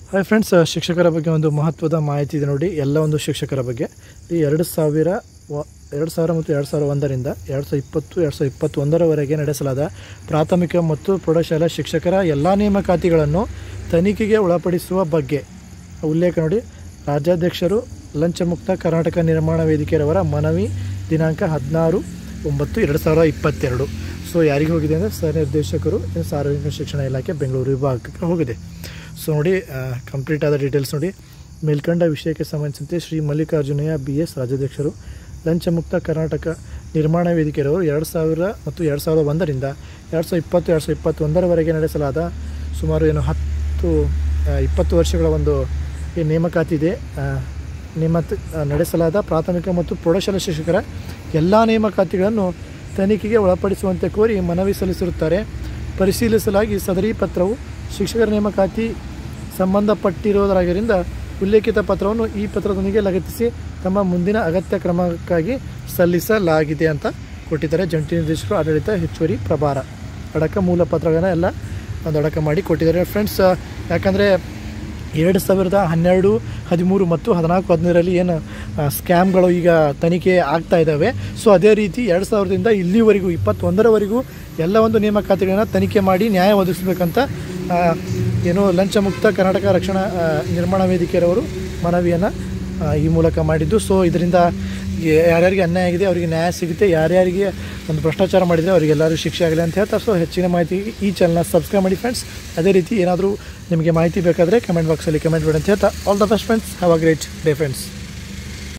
hi friends ಶಿಕ್ಷಕರ ಬಗ್ಗೆ ಒಂದು ಮಹತ್ವದ ಮಾಹಿತಿ ಇದೆ ನೋಡಿ ಎಲ್ಲ ಒಂದು ಶಿಕ್ಷಕರ ಬಗ್ಗೆ ಈ ಎರಡು ಸಾವಿರ ವ ಎರಡು ಸಾವಿರ ಮತ್ತು ಎರಡು ಸಾವಿರ ಒಂದರಿಂದ ಎರಡು ಸಾವಿರ ಇಪ್ಪತ್ತು ಎರಡು ಸಾವಿರ ಇಪ್ಪತ್ತೊಂದರವರೆಗೆ ನಡೆಸಲಾದ ಪ್ರಾಥಮಿಕ ಮತ್ತು ಪ್ರೌಢಶಾಲಾ ಶಿಕ್ಷಕರ ಎಲ್ಲ ನೇಮಕಾತಿಗಳನ್ನು ತನಿಖೆಗೆ ಒಳಪಡಿಸುವ ಬಗ್ಗೆ ಉಲ್ಲೇಖ ನೋಡಿ ರಾಜ್ಯಾಧ್ಯಕ್ಷರು ಲಂಚಮುಕ್ತ ಕರ್ನಾಟಕ ನಿರ್ಮಾಣ ವೇದಿಕೆಯವರ ಮನವಿ ದಿನಾಂಕ ಹದಿನಾರು ಒಂಬತ್ತು ಎರಡು ಸಾವಿರದ ಇಪ್ಪತ್ತೆರಡು ಸೊ ಯಾರಿಗೆ ಹೋಗಿದೆ ಅಂದರೆ ಸಹ ನಿರ್ದೇಶಕರು ಸಾರ್ವಜನಿಕ ಶಿಕ್ಷಣ ಇಲಾಖೆ ಬೆಂಗಳೂರು ವಿಭಾಗಕ್ಕೆ ಹೋಗಿದೆ ಸೊ ನೋಡಿ ಕಂಪ್ಲೀಟ್ ಆದ ಡೀಟೇಲ್ಸ್ ನೋಡಿ ಮೇಲ್ಕಂಡ ವಿಷಯಕ್ಕೆ ಸಂಬಂಧಿಸಿದಂತೆ ಶ್ರೀ ಮಲ್ಲಿಕಾರ್ಜುನಯ್ಯ ಬಿ ಎಸ್ ರಾಜ್ಯಾಧ್ಯಕ್ಷರು ಲಂಚಮುಕ್ತ ಕರ್ನಾಟಕ ನಿರ್ಮಾಣ ವೇದಿಕೆಯವರು ಎರಡು ಸಾವಿರ ಮತ್ತು ಎರಡು ಸಾವಿರದ ಒಂದರಿಂದ ಎರಡು ಸಾವಿರದ ಇಪ್ಪತ್ತು ಎರಡು ಸಾವಿರದ ಇಪ್ಪತ್ತೊಂದರವರೆಗೆ ನಡೆಸಲಾದ ಸುಮಾರು ಏನು ಹತ್ತು ಆ, ಇಪ್ಪತ್ತು ವರ್ಷಗಳ ಒಂದು ಈ ನೇಮಕಾತಿ ಇದೆ ಆ, ನೇಮತ್ ಆ, ನಡೆಸಲಾದ ಪ್ರಾಥಮಿಕ ಮತ್ತು ಪ್ರೌಢಶಾಲಾ ಶಿಕ್ಷಕರ ಎಲ್ಲ ನೇಮಕಾತಿಗಳನ್ನು ತನಿಖೆಗೆ ಒಳಪಡಿಸುವಂತೆ ಕೋರಿ ಮನವಿ ಸಲ್ಲಿಸಿರುತ್ತಾರೆ ಪರಿಶೀಲಿಸಲಾಗಿ ಸದರಿ ಪತ್ರವು ಶಿಕ್ಷಕರ ನೇಮಕಾತಿ ಸಂಬಂಧಪಟ್ಟಿರುವುದರಿಂದ ಉಲ್ಲೇಖಿತ ಪತ್ರವನ್ನು ಈ ಪತ್ರದೊಂದಿಗೆ ಲಗತ್ತಿಸಿ ತಮ್ಮ ಮುಂದಿನ ಅಗತ್ಯ ಕ್ರಮಕ್ಕಾಗಿ ಸಲ್ಲಿಸಲಾಗಿದೆ ಅಂತ ಕೊಟ್ಟಿದ್ದಾರೆ ಜಂಟಿ ನಿರ್ದೇಶಕರು ಆಡಳಿತ ಹೆಚ್ಚುವರಿ ಪ್ರಭಾರ ಅಡಕ ಮೂಲ ಪತ್ರಗಳನ್ನ ಎಲ್ಲ ಒಂದು ಅಡಕ ಮಾಡಿ ಕೊಟ್ಟಿದ್ದಾರೆ ಫ್ರೆಂಡ್ಸ್ ಯಾಕಂದರೆ ಎರಡು ಸಾವಿರದ ಹನ್ನೆರಡು ಹದಿಮೂರು ಮತ್ತು ಹದಿನಾಲ್ಕು ಹದಿನೈದರಲ್ಲಿ ಏನು ಆ, ಸ್ಕ್ಯಾಮ್ಗಳು ಈಗ ತನಿಖೆ ಆಗ್ತಾ ಇದ್ದಾವೆ ಸೊ ಅದೇ ರೀತಿ ಎರಡು ಸಾವಿರದಿಂದ ಇಲ್ಲಿವರೆಗೂ ಇಪ್ಪತ್ತೊಂದರವರೆಗೂ ಎಲ್ಲ ಒಂದು ನೇಮಕಾತಿಗಳನ್ನ ತನಿಖೆ ಮಾಡಿ ನ್ಯಾಯ ಒದಗಿಸಬೇಕಂತ ಆ, ಏನು ಲಂಚಮುಕ್ತ ಕರ್ನಾಟಕ ರಕ್ಷಣಾ ಆ, ನಿರ್ಮಾಣ ವೇದಿಕೆಯವರು ಮನವಿಯನ್ನು ಈ ಮೂಲಕ ಮಾಡಿದ್ದು ಸೊ ಇದರಿಂದ ಯಾರ್ಯಾರಿಗೆ ಅನ್ಯಾಯ ಆಗಿದೆ ಅವರಿಗೆ ನ್ಯಾಯ ಸಿಗುತ್ತೆ ಯಾರ್ಯಾರಿಗೆ ಒಂದು ಭ್ರಷ್ಟಾಚಾರ ಮಾಡಿದರೆ ಅವರಿಗೆಲ್ಲರಿಗೂ ಶಿಕ್ಷೆ ಆಗಲಿ ಅಂತ ಹೇಳ್ತಾ ಸೊ ಹೆಚ್ಚಿನ ಮಾಹಿತಿಗೆ ಈ ಚಾನಲ್ನ ಸಬ್ಸ್ಕ್ರೈಬ್ ಮಾಡಿ ಫ್ರೆಂಡ್ಸ್ ಅದೇ ರೀತಿ ಏನಾದರೂ ನಿಮಗೆ ಮಾಹಿತಿ ಬೇಕಾದರೆ ಕಮೆಂಟ್ ಬಾಕ್ಸಲ್ಲಿ ಕಮೆಂಟ್ ಮಾಡಿ ಅಂತ ಹೇಳ್ತಾ all the best friends have a great day friends